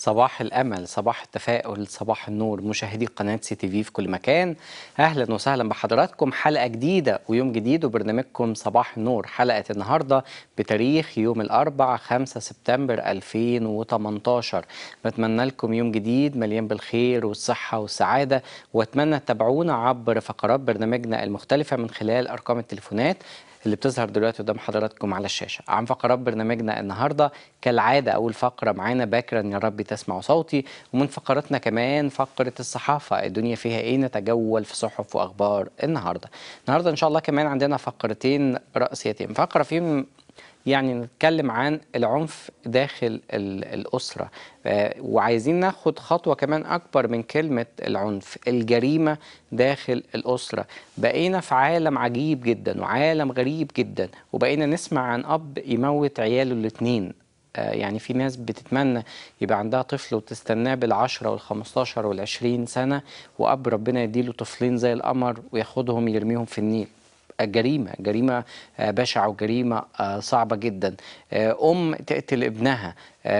صباح الأمل صباح التفاؤل صباح النور مشاهدي قناة سي تي في في كل مكان أهلا وسهلا بحضراتكم حلقة جديدة ويوم جديد وبرنامجكم صباح النور حلقة النهاردة بتاريخ يوم الأربع 5 سبتمبر 2018 بتمنى لكم يوم جديد مليان بالخير والصحة والسعادة وأتمنى تتابعونا عبر فقرات برنامجنا المختلفة من خلال أرقام التليفونات اللي بتظهر دلوقتي قدام حضراتكم على الشاشة عن فقرات برنامجنا النهاردة كالعادة أول فقرة معانا باكرا يا رب تسمع صوتي ومن فقراتنا كمان فقرة الصحافة الدنيا فيها إيه نتجول في صحف وأخبار النهاردة النهاردة إن شاء الله كمان عندنا فقرتين رئيسيتين فقرة فيهم يعني نتكلم عن العنف داخل الأسرة آه وعايزين ناخد خطوة كمان أكبر من كلمة العنف الجريمة داخل الأسرة بقينا في عالم عجيب جدا وعالم غريب جدا وبقينا نسمع عن أب يموت عياله الاتنين آه يعني في ناس بتتمنى يبقى عندها طفل وتستناه بالعشرة والخمستاشر والعشرين سنة وأب ربنا يديله طفلين زي القمر وياخدهم يرميهم في النيل جريمة جريمة بشعة وجريمة صعبة جدا أم تقتل ابنها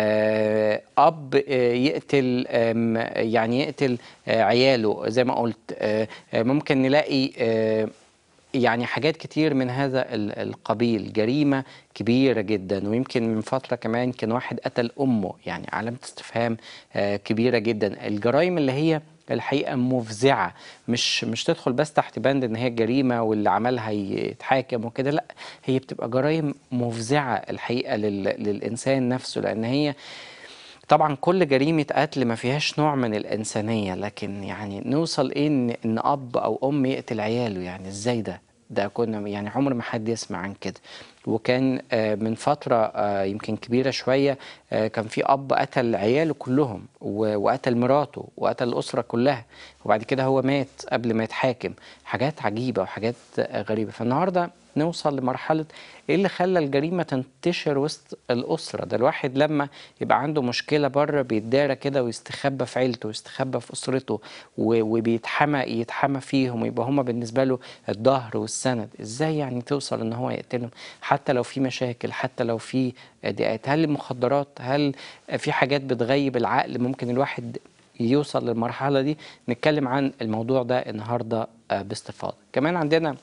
أب يقتل يعني يقتل عياله زي ما قلت ممكن نلاقي يعني حاجات كتير من هذا القبيل جريمة كبيرة جدا ويمكن من فترة كمان كان واحد قتل أمه يعني علامة استفهام كبيرة جدا الجرائم اللي هي الحقيقه مفزعه مش مش تدخل بس تحت بند ان هي جريمه واللي عملها يتحاكم وكده لا هي بتبقى جرائم مفزعه الحقيقه لل للانسان نفسه لان هي طبعا كل جريمه قتل ما فيهاش نوع من الانسانيه لكن يعني نوصل ايه ان ان اب او ام يقتل عياله يعني ازاي ده ده كنا يعني عمر ما حد يسمع عن كده وكان من فترة يمكن كبيرة شوية كان في أب قتل عياله كلهم وقتل مراته وقتل الأسرة كلها وبعد كده هو مات قبل ما يتحاكم حاجات عجيبة وحاجات غريبة فالنهاردة نوصل لمرحلة ايه اللي خلى الجريمة تنتشر وسط الأسرة ده الواحد لما يبقى عنده مشكلة بره بيتدارى كده ويستخبى في عيلته ويستخبى في أسرته وبيتحمى يتحمى فيهم ويبقى هما بالنسبة له الظهر والسند ازاي يعني توصل ان هو يقتلهم حتى لو في مشاكل حتى لو في ضيقات هل المخدرات هل في حاجات بتغيب العقل ممكن الواحد يوصل للمرحلة دي نتكلم عن الموضوع ده النهاردة باستفاضة كمان عندنا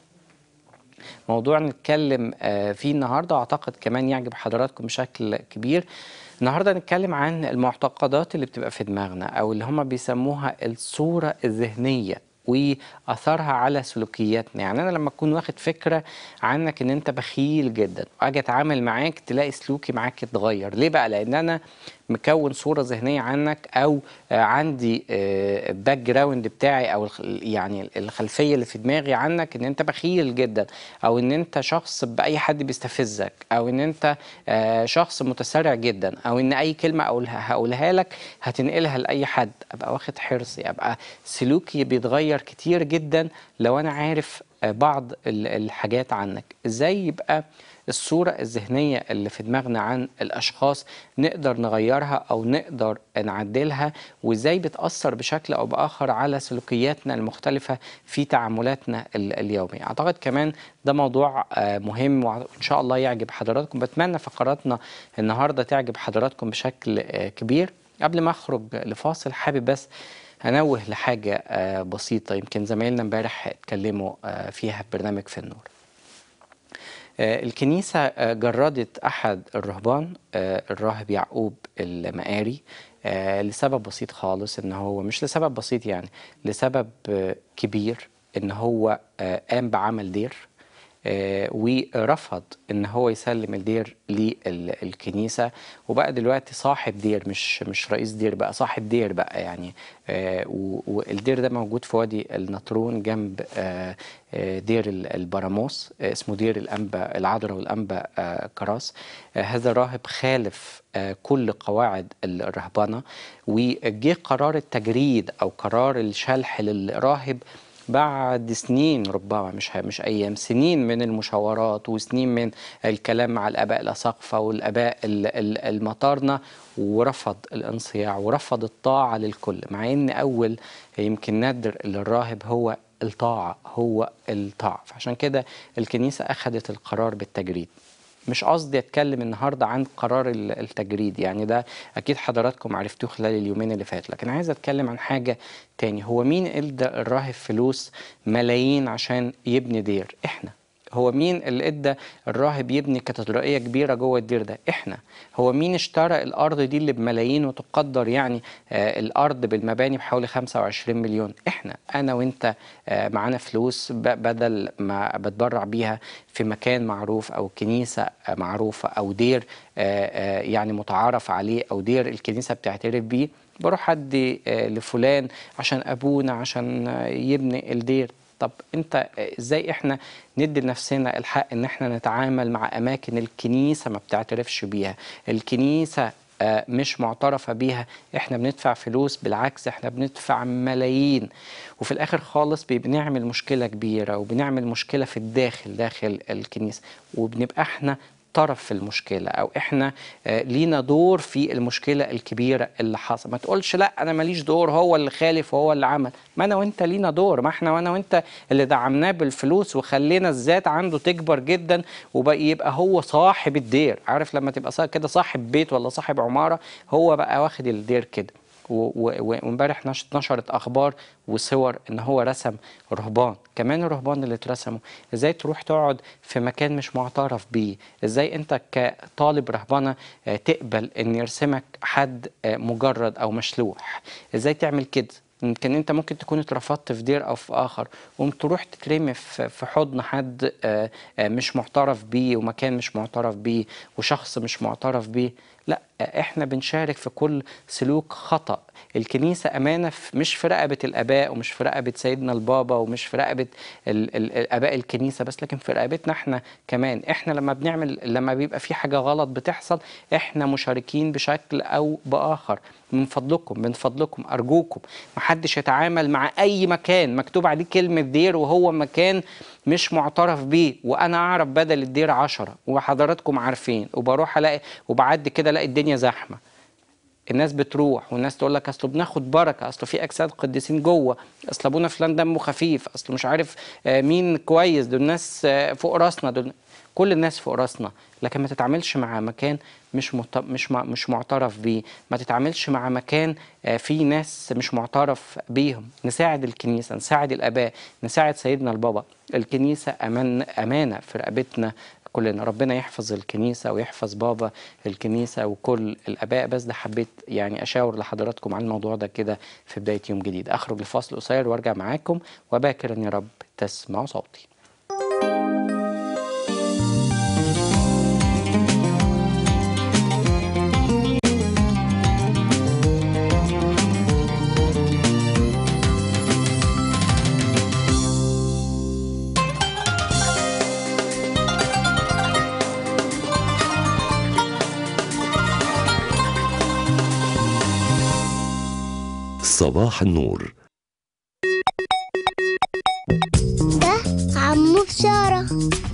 موضوع نتكلم فيه النهارده واعتقد كمان يعجب حضراتكم بشكل كبير النهارده نتكلم عن المعتقدات اللي بتبقى في دماغنا او اللي هم بيسموها الصوره الذهنيه واثرها على سلوكياتنا يعني انا لما اكون واخد فكره عنك ان انت بخيل جدا واجي اتعامل معاك تلاقي سلوكي معاك اتغير ليه بقى لان انا مكون صوره ذهنيه عنك او عندي باك جراوند بتاعي او يعني الخلفيه اللي في دماغي عنك ان انت بخيل جدا او ان انت شخص باي حد بيستفزك او ان انت شخص متسرع جدا او ان اي كلمه اقولها هقولها لك هتنقلها لاي حد ابقى واخد حرصي ابقى سلوكي بيتغير كتير جدا لو انا عارف بعض الحاجات عنك ازاي يبقى الصورة الذهنية اللي في دماغنا عن الأشخاص نقدر نغيرها أو نقدر نعدلها وإزاي بتأثر بشكل أو بآخر على سلوكياتنا المختلفة في تعاملاتنا اليومية أعتقد كمان ده موضوع مهم وإن شاء الله يعجب حضراتكم بتمنى فقراتنا النهاردة تعجب حضراتكم بشكل كبير قبل ما أخرج لفاصل حابب بس هنوه لحاجة بسيطة يمكن زمايلنا امبارح اتكلموا فيها في برنامج في النور الكنيسة جردت أحد الرهبان الراهب يعقوب المقاري لسبب بسيط خالص إن هو مش لسبب بسيط يعني لسبب كبير إن هو قام بعمل دير ورفض ان هو يسلم الدير للكنيسه وبقى دلوقتي صاحب دير مش مش رئيس دير بقى صاحب دير بقى يعني والدير ده موجود في وادي النطرون جنب دير البراموس اسمه دير الانبا العذراء والانبا كراس هذا الراهب خالف كل قواعد الرهبنه وجه قرار التجريد او قرار الشلح للراهب بعد سنين ربما مش مش ايام سنين من المشاورات وسنين من الكلام مع الاباء الاساقفه والاباء المطارنه ورفض الانصياع ورفض الطاعه للكل مع ان اول يمكن نادر للراهب هو الطاعه هو الطاعه فعشان كده الكنيسه اخذت القرار بالتجريد مش قصدي اتكلم النهارده عن قرار ال- التجريد يعني ده اكيد حضراتكم عرفتوه خلال اليومين اللي فاتوا لكن عايز اتكلم عن حاجه تاني هو مين ادى الراهب فلوس ملايين عشان يبني دير احنا هو مين اللي ادى الراهب يبني كاتدرائيه كبيره جوه الدير ده احنا هو مين اشترى الارض دي اللي بملايين وتقدر يعني آه الارض بالمباني بحوالي 25 مليون احنا انا وانت آه معانا فلوس ب- بدل ما بتبرع بيها في مكان معروف او كنيسه آه، معروفه او دير آه آه يعني متعارف عليه او دير الكنيسه بتعترف بيه بروح ادي آه لفلان عشان ابونا عشان آه، يبني الدير طب انت ازاي احنا ندي لنفسنا الحق ان احنا نتعامل مع اماكن الكنيسه ما بتعترفش بيها الكنيسه آه، مش معترفة بيها احنا بندفع فلوس بالعكس احنا بندفع ملايين وفي الاخر خالص بي- بنعمل مشكلة كبيرة وبنعمل مشكلة في الداخل داخل الكنيسة وبنبقى احنا طرف في المشكلة أو إحنا آه، لينا دور في المشكلة الكبيرة اللي حصل ما تقولش لا أنا ماليش دور هو اللي خالف وهو اللي عمل ما أنا وأنت لينا دور ما إحنا وأنا وأنت اللي دعمناه بالفلوس وخلينا الذات عنده تكبر جدا وبقى يبقى هو صاحب الدير عارف لما تبقى صا- كده صاحب بيت ولا صاحب عمارة هو بقى واخد الدير كده و- و- وامبارح نش- نشرت اخبار وصور ان هو رسم رهبان كمان الرهبان اللي اترسموا ازاي تروح تقعد في مكان مش معترف بيه ازاي انت كطالب رهبنه آه، تقبل ان يرسمك حد آه، مجرد او مشلوح ازاي تعمل كده يمكن انت ممكن تكون اترفضت في دير او في اخر قمت تروح تترمي في في حضن حد آه، آه، مش معترف بيه ومكان مش معترف بيه وشخص مش معترف بيه لا آه، احنا بنشارك في كل سلوك خطأ الكنيسة أمانة في- مش في رقبة الآباء ومش في رقبة سيدنا البابا ومش في رقبة ال- ال- الآباء الكنيسة بس لكن في رقبتنا احنا كمان احنا لما بنعمل لما بيبقى في حاجة غلط بتحصل احنا مشاركين بشكل أو بآخر من فضلكم من فضلكم أرجوكم محدش يتعامل مع أي مكان مكتوب عليه كلمة دير وهو مكان مش معترف بيه وأنا أعرف بدل الدير عشرة وحضراتكم عارفين وبروح ألاقي وبعدي كده ألاقي الدنيا زحمة الناس بتروح والناس تقول لك اصله بناخد بركه اصله في اجساد قديسين جوه اصل ابونا فلان دمه خفيف اصله مش عارف آه، مين كويس دول ناس آه، فوق راسنا دول كل الناس فوق راسنا لكن ما تتعاملش مع مكان مش مت... مش مع... مش معترف بيه ما تتعاملش مع مكان آه، فيه ناس مش معترف بيهم نساعد الكنيسه نساعد الاباء نساعد سيدنا البابا الكنيسه امان امانه في رقبتنا كلنا ربنا يحفظ الكنيسة ويحفظ بابا الكنيسة وكل الآباء بس ده حبيت يعني أشاور لحضراتكم عن الموضوع ده كده في بداية يوم جديد أخرج لفاصل قصير وأرجع معاكم وباكرا يا رب تسمعوا صوتي صباح النور ده عمو بشارة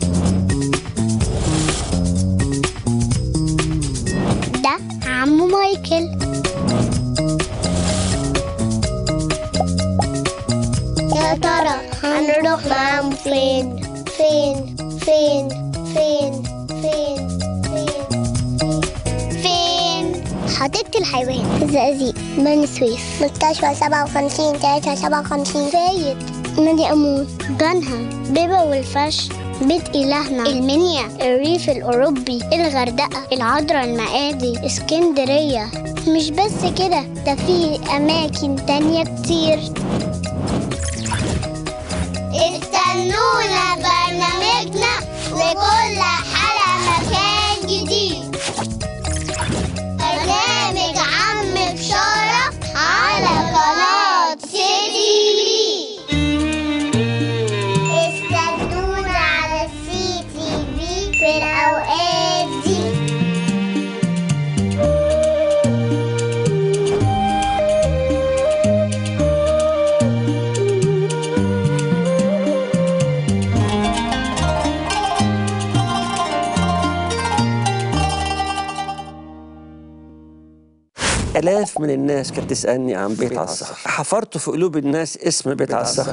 ده عمو مايكل يا ترى هنروح معاهم فين فين فين فين فين فين فين حديقة الحيوان الزقازيق بني سويف مستشفى 57 3 57 فايد نادي أمون بنها بيبا والفش بيت إلهنا المنيا الريف الأوروبي الغردقة العذراء المعادي اسكندرية مش بس كده ده في أماكن تانية كتير استنونا برنامجنا لكل حلقة مكان جديد برنامج عم بشارة على قناة سيتي استنونا على السي تي في في الأوقات دي آلاف من الناس كانت تسألني عن بيت على الصخر حفرت في قلوب الناس اسم بيت على الصخر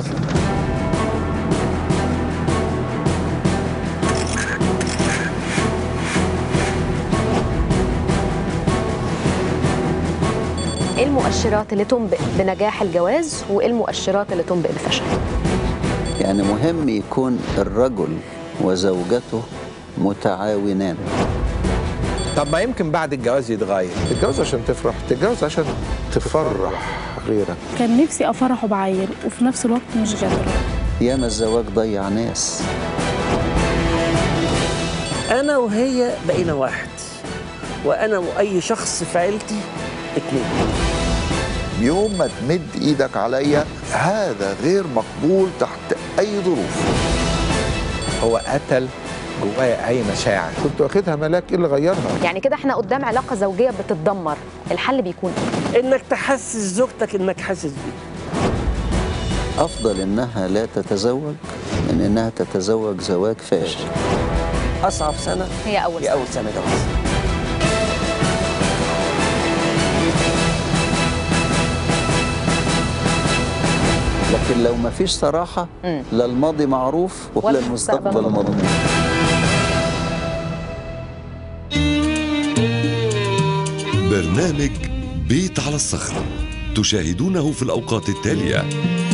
المؤشرات اللي تنبئ بنجاح الجواز وايه المؤشرات اللي تنبئ بفشل يعني مهم يكون الرجل وزوجته متعاونان طب ما يمكن بعد الجواز يتغير تتجوز عشان تفرح تتجوز عشان تفرح غيرك كان نفسي افرحه بعيل وفي نفس الوقت مش قادره ياما الزواج ضيع ناس انا وهي بقينا واحد وانا واي شخص في عيلتي اتنين يوم ما تمد ايدك عليا هذا غير مقبول تحت اي ظروف هو قتل جوايا اي مشاعر كنت واخدها ملاك ايه اللي غيرها يعني كده احنا قدام علاقه زوجيه بتتدمر الحل بيكون ايه انك تحسس زوجتك انك حاسس بيه أفضل إنها لا تتزوج من إنها تتزوج زواج فاشل اصعب سنه هي اول هي اول سنه جواز لكن لو ما فيش صراحة مم. لا الماضي معروف ولا ولا المستقبل المستقبل مضمون برنامج بيت على الصخر تشاهدونه في الأوقات التالية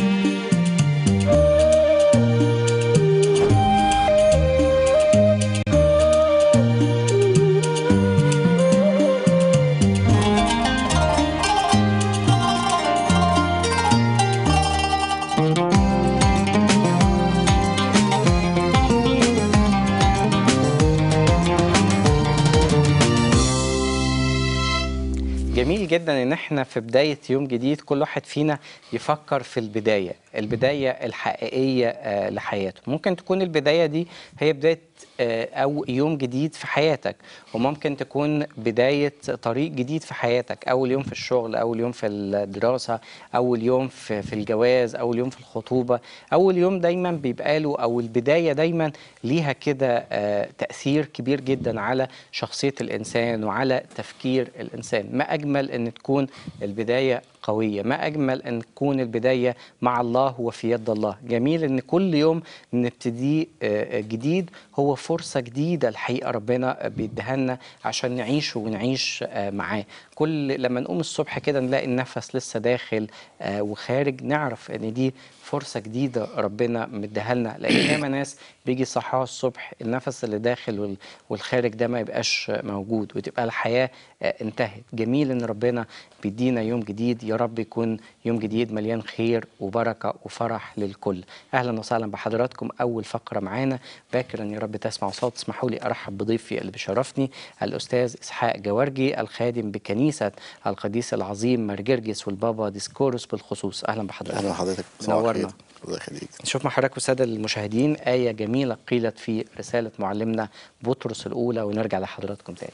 جميل جدا ان احنا في بداية يوم جديد كل واحد فينا يفكر في البداية البداية الحقيقية آه، لحياته ممكن تكون البداية دي هي بداية آه، او يوم جديد في حياتك وممكن تكون بداية طريق جديد في حياتك اول يوم في الشغل اول يوم في الدراسة اول يوم في, في الجواز اول يوم في الخطوبة اول يوم دايما بيبقى له او البداية دايما ليها كده آه، تأثير كبير جدا على شخصية الإنسان وعلى تفكير الإنسان ما أجمل أن تكون البداية قوية ما أجمل أن تكون البداية مع الله وفي يد الله جميل أن كل يوم نبتدي آه، جديد هو فرصة جديدة الحقيقة ربنا بيديها لنا عشان نعيش ونعيش آه، معاه كل لما نقوم الصبح كده نلاقي النفس لسه داخل آه، وخارج نعرف أن دي فرصة جديدة ربنا مديها لنا لأن ياما ناس بيجي يصحوا الصبح النفس اللي داخل وال- والخارج ده ما يبقاش موجود وتبقى الحياة آه، انتهت جميل إن ربنا بيدينا يوم جديد يا رب يكون يوم جديد مليان خير وبركة وفرح للكل أهلا وسهلا بحضراتكم أول فقرة معانا باكرا يا رب تسمع صوت اسمحوا لي أرحب بضيفي اللي بيشرفني الأستاذ إسحاق جوارجي الخادم بكنيسة القديس العظيم مرجرجس والبابا ديسكورس بالخصوص أهلا بحضرتك اهلا بحضرتك صباح نورنا الخير. الله يخليك نشوف مع حضرتك والساده المشاهدين آية جميلة قيلت في رسالة معلمنا بطرس الأولى ونرجع لحضراتكم تاني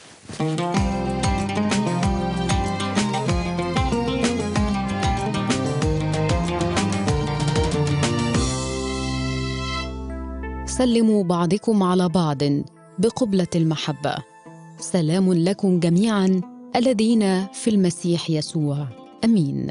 سلموا بعضكم على بعض بقبلة المحبة سلام لكم جميعا الذين في المسيح يسوع امين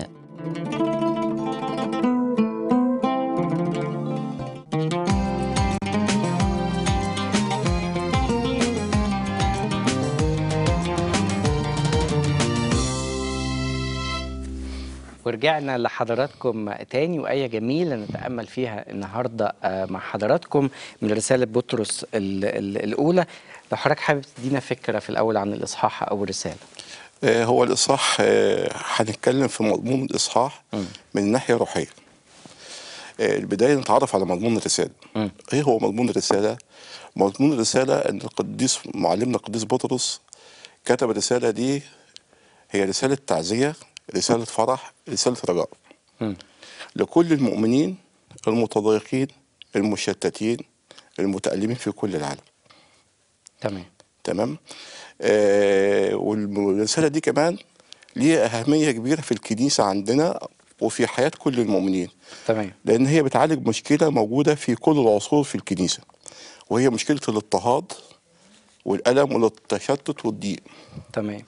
ورجعنا لحضراتكم تاني وآية جميلة نتأمل فيها النهاردة آه، مع حضراتكم من رسالة بطرس ال- ال- الأولى لو حضرتك حابب تدينا فكرة في الأول عن الإصحاح أو الرسالة آه، هو الاصحاح آه، هنتكلم في مضمون الاصحاح من ناحيه روحيه آه، البدايه نتعرف على مضمون الرساله مم. ايه هو مضمون الرساله مضمون الرساله ان القديس معلمنا القديس بطرس كتب الرساله دي هي رساله تعزيه رساله فرح رساله رجاء مم. لكل المؤمنين المتضايقين المشتتين المتألمين في كل العالم تمام تمام آه والرسالة دي كمان ليها أهمية كبيرة في الكنيسة عندنا وفي حياة كل المؤمنين تمام لأن هي بتعالج مشكلة موجودة في كل العصور في الكنيسة وهي مشكلة الاضطهاد والألم والتشتت والضيق تمام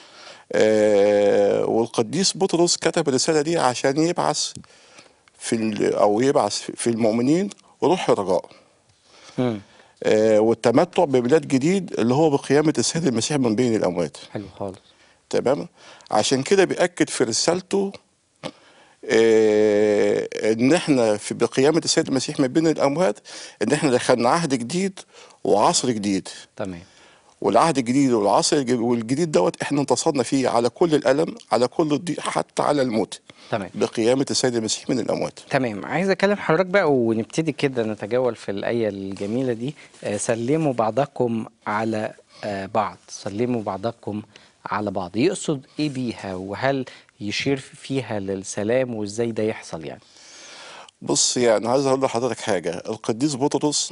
آه والقديس بطرس كتب الرسالة دي عشان يبعث في ال- أو يبعث في المؤمنين روح الرجاء مم. آه والتمتع ببلاد جديد اللي هو بقيامة السيد المسيح من بين الأموات حلو خالص تمام عشان كده بيأكد في رسالته آه، ان احنا في بقيامه السيد المسيح من بين الاموات ان احنا دخلنا عهد جديد وعصر جديد تمام والعهد الجديد والعصر الج- والجديد دوت احنا انتصرنا فيه على كل الالم على كل الضيق حتى على الموت تمام بقيامه السيد المسيح من الاموات تمام عايز اكلم حضرتك بقى ونبتدي كده نتجول في الآية الجميلة دي آه، سلموا بعضكم على آه، بعض سلموا بعضكم على بعض يقصد ايه بيها وهل يشير فيها للسلام وازاي ده يحصل يعني بص يعني عايز اقول لحضرتك حاجه القديس بطرس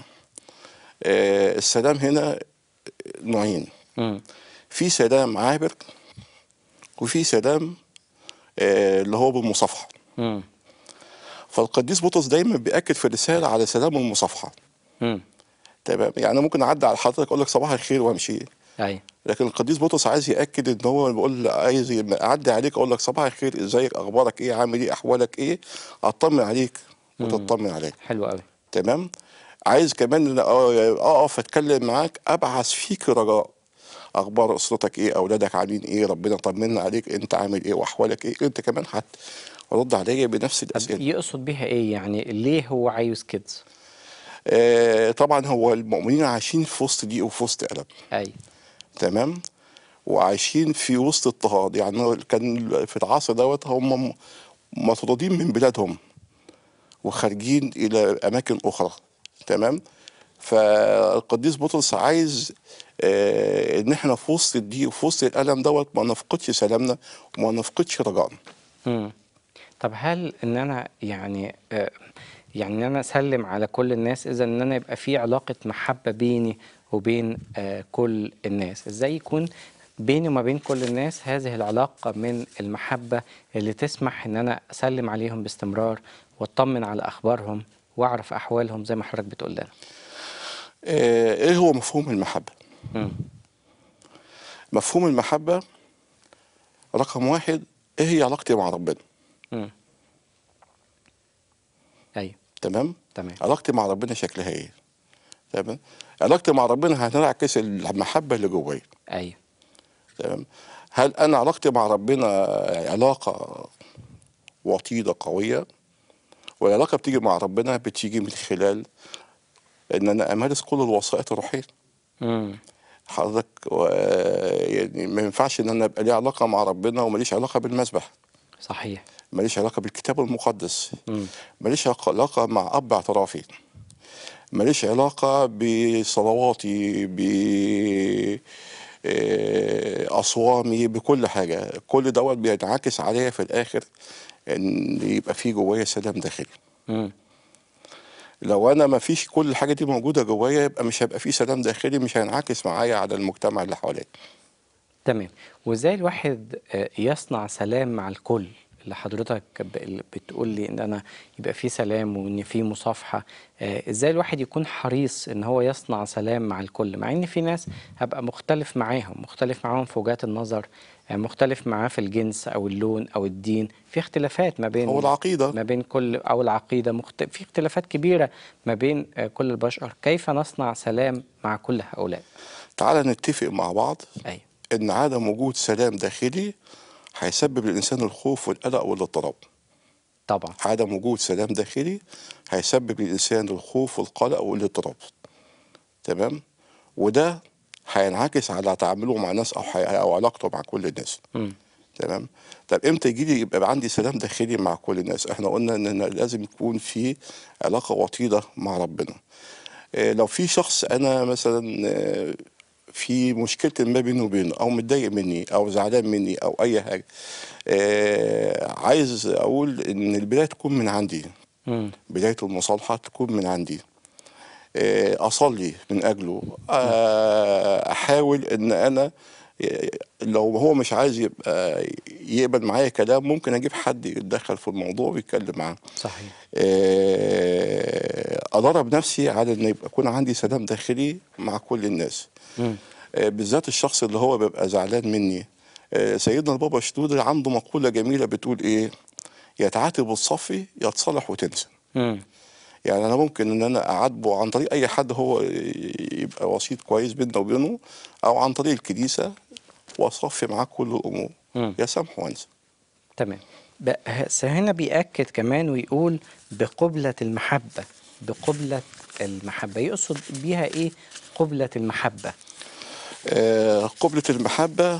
آه، السلام هنا نوعين مم. في سلام عابر وفي سلام آه، اللي هو بالمصافحه مم. فالقديس بطرس دايما بيأكد في الرساله على سلام المصافحه مم. تمام يعني أنا ممكن اعدي على حضرتك اقول لك صباح الخير وامشي ايوه لكن القديس بطرس عايز ياكد ان هو بيقول عايز يبقى اعدي عليك اقول لك صباح الخير ازيك اخبارك ايه عامل ايه احوالك ايه اطمن عليك وتطمن عليك حلو قوي تمام عايز كمان ان أ- اقف اتكلم معاك ابعث فيك رجاء اخبار اسرتك ايه اولادك عاملين ايه ربنا طمنا عليك انت عامل ايه واحوالك ايه انت كمان حت رد عليا بنفس الاسئله يقصد بيها ايه يعني ليه هو عايز كده آه طبعا هو المؤمنين عايشين في وسط ضيق وفي وسط الم اي تمام وعايشين في وسط اضطهاد يعني كان في العصر دوت هم م- مطرودين من بلادهم وخارجين الى اماكن اخرى تمام فالقديس بطرس عايز آه ان احنا في وسط الضيق وفي وسط الالم دوت ما نفقدش سلامنا وما نفقدش رجائنا مم. طب هل ان انا يعني آه يعني ان انا اسلم على كل الناس اذا ان انا يبقى في علاقه محبه بيني وبين آه كل الناس ازاي يكون بيني وما بين كل الناس هذه العلاقه من المحبه اللي تسمح ان انا اسلم عليهم باستمرار واطمن على اخبارهم واعرف احوالهم زي ما حضرتك بتقول لنا آه ايه هو مفهوم المحبه مم. مفهوم المحبه رقم واحد ايه هي علاقتي مع ربنا مم. ايوه تمام تمام علاقتي مع ربنا شكلها ايه تمام علاقتي مع ربنا هتنعكس المحبه اللي جوايا ايوه تمام هل انا علاقتي مع ربنا علاقه وطيده قويه والعلاقه بتيجي مع ربنا بتيجي من خلال ان انا امارس كل الوسائط الروحيه مم. حضرتك آه، يعني ما ينفعش ان انا ابقى لي علاقه مع ربنا وماليش علاقه بالمسبح صحيح ماليش علاقه بالكتاب المقدس مم. ماليش علاقة- علاقة مع أب اعترافي ماليش علاقة بصلواتي ب آه، أصوامي بكل حاجة كل دوت بينعكس عليا في الآخر إن يبقى في جوايا سلام داخلي مم. لو أنا ما فيش كل الحاجة دي موجودة جوايا يبقى مش هيبقى في سلام داخلي مش هينعكس معايا على المجتمع اللي حواليا تمام وازاي الواحد آه، يصنع سلام مع الكل اللي حضرتك ب- اللي بتقول لي ان انا يبقى في سلام وان في مصافحه آه، ازاي الواحد يكون حريص ان هو يصنع سلام مع الكل مع ان في ناس هبقى مختلف معاهم مختلف معاهم في وجهات النظر آه، مختلف معاه في الجنس او اللون او الدين في اختلافات ما بين أو العقيدة. ما بين كل او العقيده مخت... في اختلافات كبيره ما بين آه، كل البشر كيف نصنع سلام مع كل هؤلاء تعال نتفق مع بعض ايوه إن عدم وجود سلام داخلي هيسبب للإنسان الخوف والقلق والاضطراب طبعا عدم وجود سلام داخلي هيسبب للإنسان الخوف والقلق والاضطراب تمام وده هينعكس على تعامله مع الناس أو, حي... أو علاقته مع كل الناس مم. تمام طب امتى يجي لي يبقى عندي سلام داخلي مع كل الناس احنا قلنا ان لازم يكون في علاقه وطيده مع ربنا اه لو في شخص انا مثلا اه في مشكله ما بينه وبينه او متضايق مني او زعلان مني او اي حاجه اه عايز اقول ان البدايه تكون من عندي مم. بدايه المصالحه تكون من عندي آه، اصلي من اجله آه، احاول ان انا آه، لو هو مش عايز يبقى يقبل معايا كلام ممكن اجيب حد يتدخل في الموضوع ويتكلم معاه صحيح آه، ادرب نفسي على ان يبقى يكون عندي سلام داخلي مع كل الناس مم. آه، بالذات الشخص اللي هو بيبقى زعلان مني آه، سيدنا البابا شنودة عنده مقولة جميلة بتقول ايه يا تعاتب وتصفي يا تصلح وتنسى مم. يعني انا ممكن ان انا اعاتبه عن طريق اي حد هو يبقى وسيط كويس بيننا وبينه او عن طريق الكنيسه واصفي معاك كل الامور مم. يا سامح وانسى تمام بس هنا بيأكد كمان ويقول بقبلة المحبة بقبلة المحبة يقصد بيها ايه قبلة المحبة آه، قبلة المحبة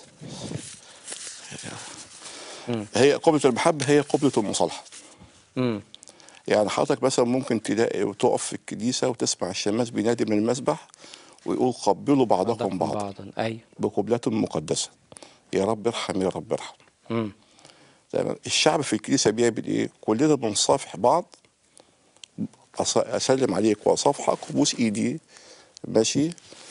مم. هي قبلة المحبة هي قبلة المصالحة مم. يعني حضرتك مثلا ممكن تلاقي وتقف في الكنيسة وتسمع الشماس بينادي من المسبح ويقول قبلوا بعضكم بعضا بعضا ايوه بقبلة مقدسة يا رب ارحم يا رب ارحم مم. تمام الشعب في الكنيسة بيعمل ايه؟ كلنا بنصافح بعض أص- اسلم عليك واصافحك وبوس ايدي ماشي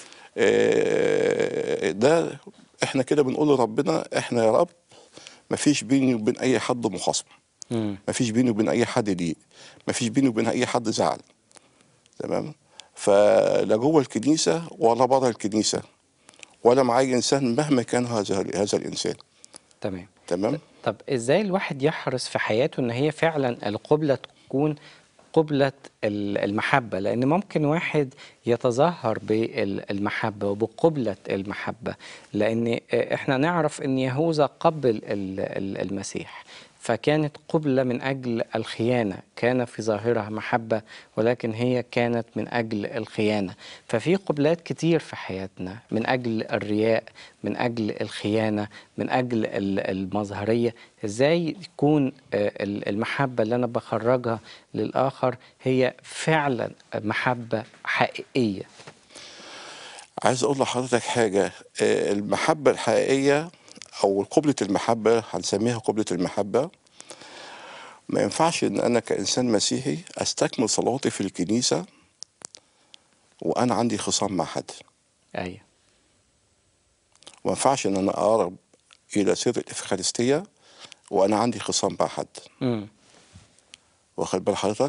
آه، ده احنا كده بنقول لربنا احنا يا رب مفيش بيني وبين اي حد مخاصمه مم. مفيش بيني وبين اي حد ضيق مفيش بيني وبين اي حد زعل تمام فلا جوه الكنيسه ولا بره الكنيسه ولا مع اي انسان مهما كان هذا هذا الانسان تمام تمام طب ازاي الواحد يحرص في حياته ان هي فعلا القبلة تكون قبلة ال- المحبة لأن ممكن واحد يتظاهر بالمحبة وبقبلة المحبة لأن إحنا نعرف أن يهوذا قبل ال- ال- المسيح فكانت قبلة من أجل الخيانة كان في ظاهرها محبة ولكن هي كانت من أجل الخيانة ففي قبلات كتير في حياتنا من أجل الرياء من أجل الخيانة من أجل ال- المظهرية إزاي يكون آه، ال- المحبة اللي أنا بخرجها للآخر هي فعلا محبة حقيقية عايز اقول لحضرتك حاجه آه، المحبه الحقيقيه او قبله المحبه هنسميها قبله المحبه ما ينفعش ان انا كانسان مسيحي استكمل صلاتي في الكنيسه وانا عندي خصام مع حد أيوة ما ينفعش ان انا اقرب الى سر الافخارستيه وانا عندي خصام مع حد مم. واخد بال حضرتك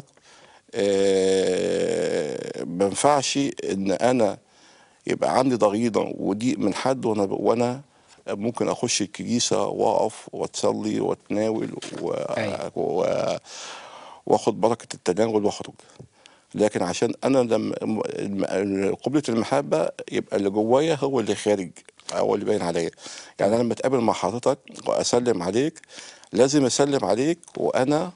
آه، ما ينفعش ان انا يبقى عندي ضغينه وضيق من حد وانا وانا ممكن اخش الكنيسه واقف واتصلي واتناول و... و... واخد بركه التناول واخرج لكن عشان انا لما الم- قبله المحبه يبقى اللي جوايا هو اللي خارج هو اللي باين عليا يعني انا لما اتقابل مع حضرتك واسلم عليك لازم اسلم عليك وانا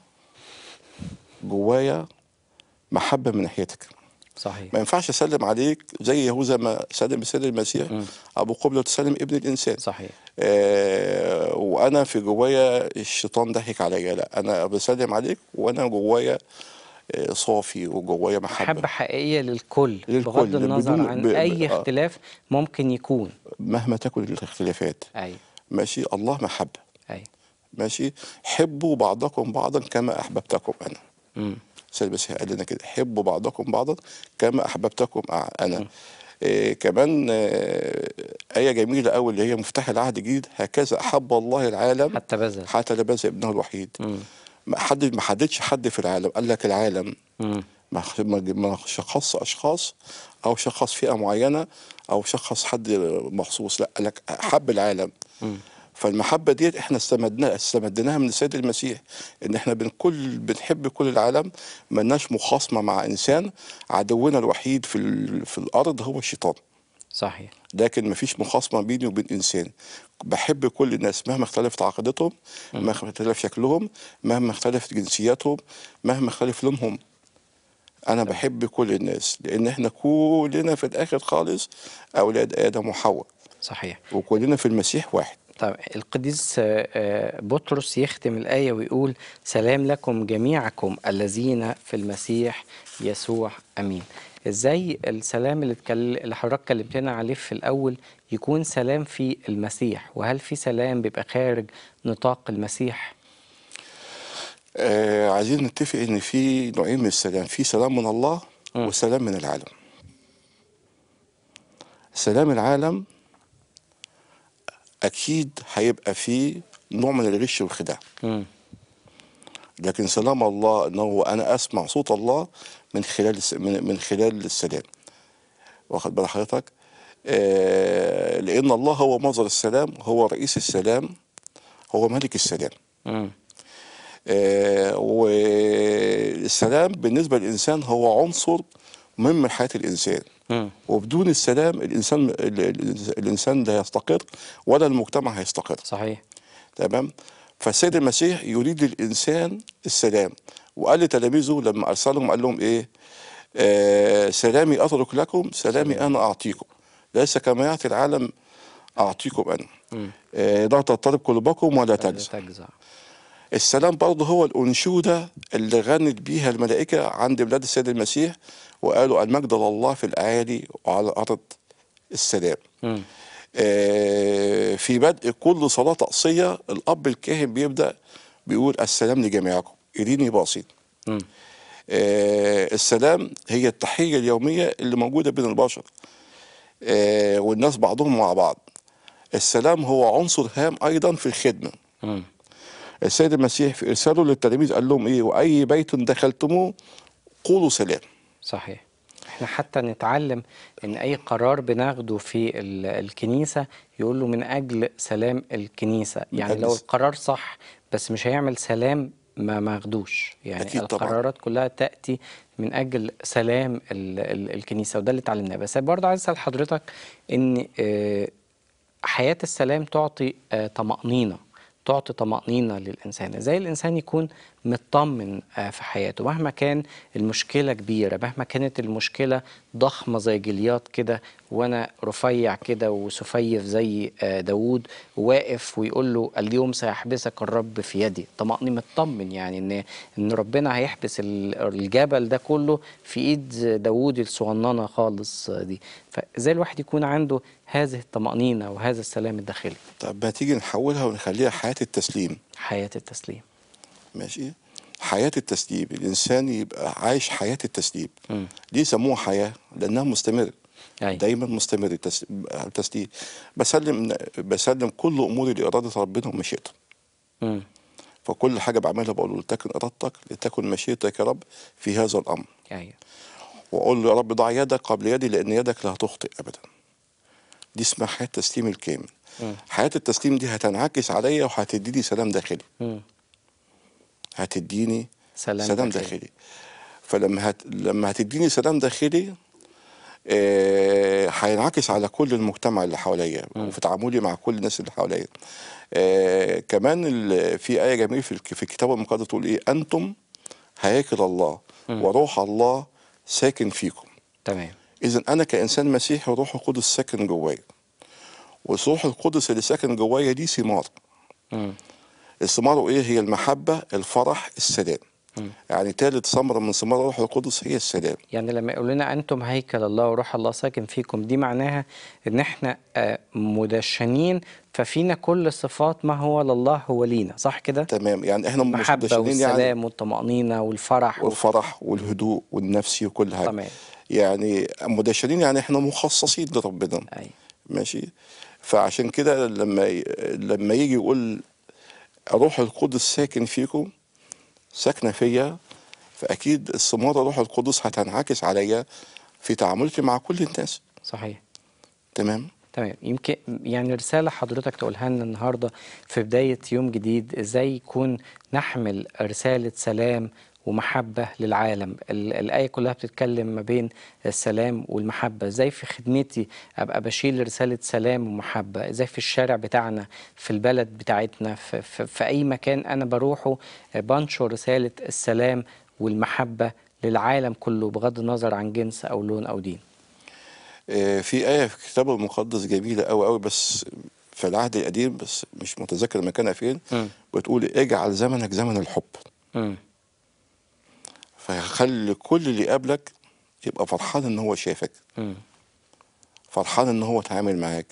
جوايا محبه من ناحيتك صحيح ما ينفعش اسلم عليك زي يهوذا ما سلم سيد المسيح ابو قبله تسلم ابن الانسان صحيح آه وانا في جوايا الشيطان ضحك عليا لا انا بسلم عليك وانا جوايا آه صافي وجوايا محبه محبة حقيقية للكل, للكل، بغض النظر بدون- عن ب- ب- أي آه. اختلاف ممكن يكون مهما تكن الاختلافات أيوة ماشي الله محبه أيوة ماشي حبوا بعضكم بعضا كما احببتكم انا مم. سيد المسيح قال لنا كده حبوا بعضكم بعضا كما احببتكم أع- انا إيه كمان آه، آية جميلة أوي اللي هي مفتاح العهد الجديد هكذا أحب الله العالم حتى بذل حتى لا بذل ابنه الوحيد ما حد ما حددش حد في العالم قال لك العالم مم. ما ما ما شخص أشخاص أو شخص فئة معينة أو شخص حد مخصوص لا قال لك حب العالم مم. فالمحبة ديت احنا استمدناها استمدناها من السيد المسيح ان احنا بنكل بنحب كل العالم ملناش مخاصمة مع انسان عدونا الوحيد في ال- في الارض هو الشيطان صحيح لكن مفيش مخاصمة بيني وبين انسان بحب كل الناس مهما اختلفت عقيدتهم مهما اختلف شكلهم مهما اختلفت جنسياتهم مهما اختلف لونهم انا بحب كل الناس لان احنا كلنا في الاخر خالص اولاد ادم وحواء صحيح وكلنا في المسيح واحد طب القديس آه، آه، بطرس يختم الآية ويقول سلام لكم جميعكم الذين في المسيح يسوع أمين ازاي السلام اللي, اتكل... اللي حضرتك كلمتنا عليه في الأول يكون سلام في المسيح وهل في سلام بيبقى خارج نطاق المسيح آه عايزين نتفق ان في نوعين من السلام في سلام من الله وسلام من العالم سلام العالم اكيد هيبقى فيه نوع من الغش والخداع مم. لكن سلام الله انه انا اسمع صوت الله من خلال الس- من, من خلال السلام واخد بال حضرتك آه لان الله هو مصدر السلام هو رئيس السلام هو ملك السلام مم. آه، والسلام بالنسبة للإنسان هو عنصر مهم من حياة الإنسان مم. وبدون السلام الانسان ال- ال- الانسان لا يستقر ولا المجتمع هيستقر صحيح تمام فالسيد المسيح يريد للانسان السلام وقال لتلاميذه لما ارسلهم قال لهم ايه آه سلامي اترك لكم سلامي انا اعطيكم ليس كما يعطي العالم اعطيكم انا مم. آه لا تضطرب قلوبكم ولا لا تجزع تجزع السلام برضه هو الأنشودة اللي غنت بيها الملائكة عند بلاد السيد المسيح وقالوا المجد لله في الأعالي وعلى الأرض السلام مم. آه، في بدء كل صلاة طقسية الأب الكاهن بيبدأ بيقول السلام لجميعكم إيريني باصين مم. آه، السلام هي التحية اليومية اللي موجودة بين البشر آه، والناس بعضهم مع بعض السلام هو عنصر هام أيضا في الخدمة مم. السيد المسيح في إرساله للتلاميذ قال لهم إيه وأي بيت دخلتموه قولوا سلام صحيح احنا حتى نتعلم ان اي قرار بناخده في ال- الكنيسة يقول له من اجل سلام الكنيسة من يعني أجل لو س- القرار صح بس مش هيعمل سلام ما ماخدوش يعني أكيد طبعاً. القرارات كلها تأتي من اجل سلام ال ال الكنيسة وده اللي اتعلمناه بس برضه عايز اسال حضرتك ان آه، حياة السلام تعطي آه، طمأنينة تعطي طمأنينة للإنسان إزاي الإنسان يكون مطمن آه، في حياته مهما كان المشكلة كبيرة مهما كانت المشكلة ضخمة زي جليات كده وأنا رفيع كده وسفيف زي آه، داوود واقف ويقول له اليوم سيحبسك الرب في يدي طمأني مطمن يعني إن إن ربنا هيحبس ال- الجبل ده كله في إيد داوود الصغننة خالص آه، دي فإزاي الواحد يكون عنده هذه الطمأنينة وهذا السلام الداخلي طب ما تيجي نحولها ونخليها حياة التسليم حياة التسليم ماشي حياة التسليم الإنسان يبقى عايش حياة التسليم مم. ليه سموها حياة لأنها مستمرة أي. دايما مستمر التس- التسليم بسلم بسلم كل أموري لإرادة ربنا ومشيئته مم. فكل حاجة بعملها بقول له لتكن إرادتك لتكن مشيئتك يا رب في هذا الأمر أيوة وأقول له يا رب ضع يدك قبل يدي لأن يدك لا تخطئ أبدا دي اسمها حياة التسليم الكامل مم. حياة التسليم دي هتنعكس عليا وهتديني سلام داخلي مم. هتديني سلام سلام داخلي. داخلي, فلما هت... لما هتديني سلام داخلي آه، هينعكس على كل المجتمع اللي حواليا وفي تعاملي مع كل الناس اللي حواليا آه، كمان ال... في آية جميلة في, الك- في الكتاب المقدس تقول إيه أنتم هياكل الله وروح الله ساكن فيكم تمام إذا أنا كإنسان مسيحي روح القدس ساكن جوايا وروح القدس اللي ساكن جوايا دي ثمار مم. الثمار ايه هي المحبه الفرح السلام مم. يعني ثالث ثمره من ثمار الروح القدس هي السلام يعني لما يقول لنا أنتم هيكل الله وروح الله ساكن فيكم دي معناها إن إحنا آه، مدشنين ففينا كل صفات ما هو لله هو لينا صح كده؟ تمام يعني احنا مش المحبة مدشنين والسلام يعني والطمأنينة والفرح والفرح والهدوء والنفسي وكل حاجه تمام يعني مدشنين يعني احنا مخصصين لربنا أي ماشي فعشان كده لما ي- لما يجي يقول روح القدس ساكن فيكم ساكنه فيا فاكيد الثمار روح القدس هتنعكس عليا في تعاملي مع كل الناس صحيح تمام تمام يمكن يعني رسالة حضرتك تقولها لنا النهاردة في بداية يوم جديد ازاي يكون نحمل رسالة سلام ومحبة للعالم ال- الآية كلها بتتكلم ما بين السلام والمحبة ازاي في خدمتي أبقى بشيل رسالة سلام ومحبة ازاي في الشارع بتاعنا في البلد بتاعتنا في, في, في أي مكان أنا بروحه بنشر رسالة السلام والمحبة للعالم كله بغض النظر عن جنس أو لون أو دين آه، في آية في الكتاب المقدس جميلة أوي أوي بس في العهد القديم بس مش متذكر مكانها فين مم. بتقول اجعل زمنك زمن الحب مم. فخلي كل اللي يقابلك يبقى فرحان ان هو شافك مم. فرحان ان هو اتعامل معاك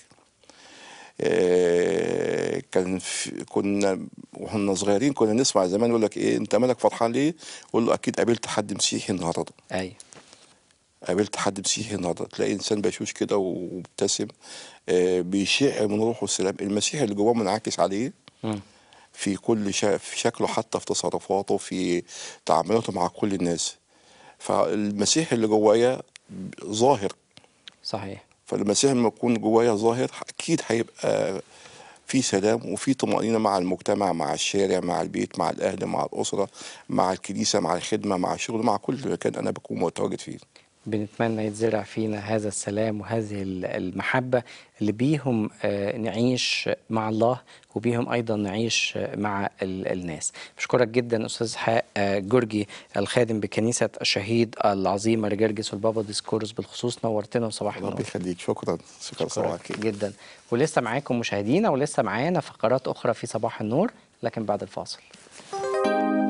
آه، كان في كنا واحنا صغيرين كنا نسمع زمان يقول لك ايه انت مالك فرحان ليه؟ قول له اكيد قابلت حد مسيحي النهارده أيوة قابلت حد مسيحي النهارده تلاقي انسان بشوش كده ومبتسم آه، بيشع من روحه السلام المسيح اللي جواه منعكس عليه مم. في كل شا... في شكله حتى في تصرفاته في تعاملاته مع كل الناس فالمسيح اللي جوايا ظاهر صحيح فالمسيح لما يكون جوايا ظاهر اكيد هيبقى في سلام وفي طمأنينة مع المجتمع مع الشارع مع البيت مع الأهل مع الأسرة مع الكنيسة مع الخدمة مع الشغل مع كل مكان أنا بكون متواجد فيه بنتمنى يتزرع فينا هذا السلام وهذه ال- المحبة اللي بيهم آه، نعيش مع الله وبيهم أيضا نعيش آه، مع ال- الناس بشكرك جدا أستاذ إسحاق آه، جورجي الخادم بكنيسة الشهيد العظيم رجرجس والبابا ديسكورس بالخصوص نورتنا وصباح النور ربي يخليك شكرا شكرا صباحك شكرا جدا ولسه معاكم مشاهدينا ولسه معانا فقرات أخرى في صباح النور لكن بعد الفاصل